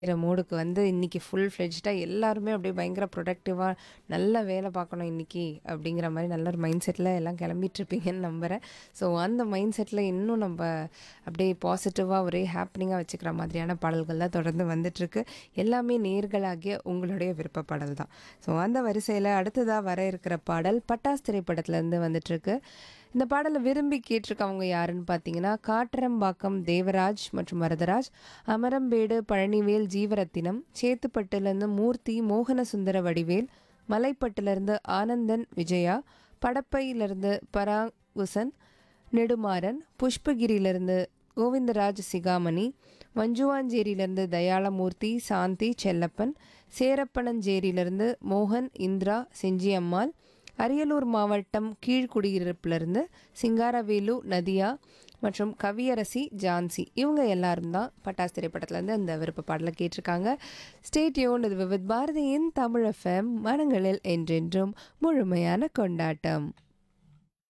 வேற மூடுக்கு வந்து இன்னைக்கு ஃபுல் ஃப்ளெட்ஜ்டா எல்லாருமே அப்படியே பயங்கர ப்ரொடக்டிவா நல்லா வேலை பார்க்கணும் இன்னைக்கு அப்படிங்கிற மாதிரி நல்ல ஒரு மைண்ட் செட்டில் எல்லாம் கிளம்பிட்டுருப்பீங்கன்னு நம்புகிறேன் ஸோ அந்த மைண்ட் செட்டில் இன்னும் நம்ம அப்படியே பாசிட்டிவாக ஒரே ஹாப்பினிங்காக வச்சுக்கிற மாதிரியான பாடல்கள் தான் தொடர்ந்து வந்துட்டுருக்கு எல்லாமே நேர்களாகிய உங்களுடைய விருப்ப பாடல் தான் ஸோ அந்த வரிசையில் அடுத்ததாக வர இருக்கிற பாடல் பட்டாஸ் திரைப்படத்துலேருந்து வந்துட்டுருக்கு இந்த பாடலை விரும்பி கேட்டிருக்கவங்க யாருன்னு பார்த்தீங்கன்னா காட்டரம்பாக்கம் தேவராஜ் மற்றும் வரதராஜ் அமரம்பேடு பழனிவேல் ஜீவரத்தினம் சேத்துப்பட்டுலேருந்து மூர்த்தி மோகன சுந்தர வடிவேல் மலைப்பட்டுலேருந்து ஆனந்தன் விஜயா படப்பையிலிருந்து பராங்குசன் நெடுமாறன் புஷ்பகிரியிலிருந்து கோவிந்தராஜ் சிகாமணி வஞ்சுவாஞ்சேரியிலிருந்து தயாளமூர்த்தி சாந்தி செல்லப்பன் சேரப்பனஞ்சேரியிலிருந்து மோகன் இந்திரா செஞ்சியம்மாள் அரியலூர் மாவட்டம் கீழ்குடியிருப்பிலிருந்து சிங்காரவேலு நதியா மற்றும் கவியரசி ஜான்சி இவங்க எல்லாரும் தான் பட்டாஸ் திரைப்படத்துலேருந்து இந்த விருப்ப பாடலை கேட்டிருக்காங்க ஸ்டேட்யூன் இது வித் பாரதியின் தமிழ் எஃப்எம் மனங்களில் என்றென்றும் முழுமையான கொண்டாட்டம்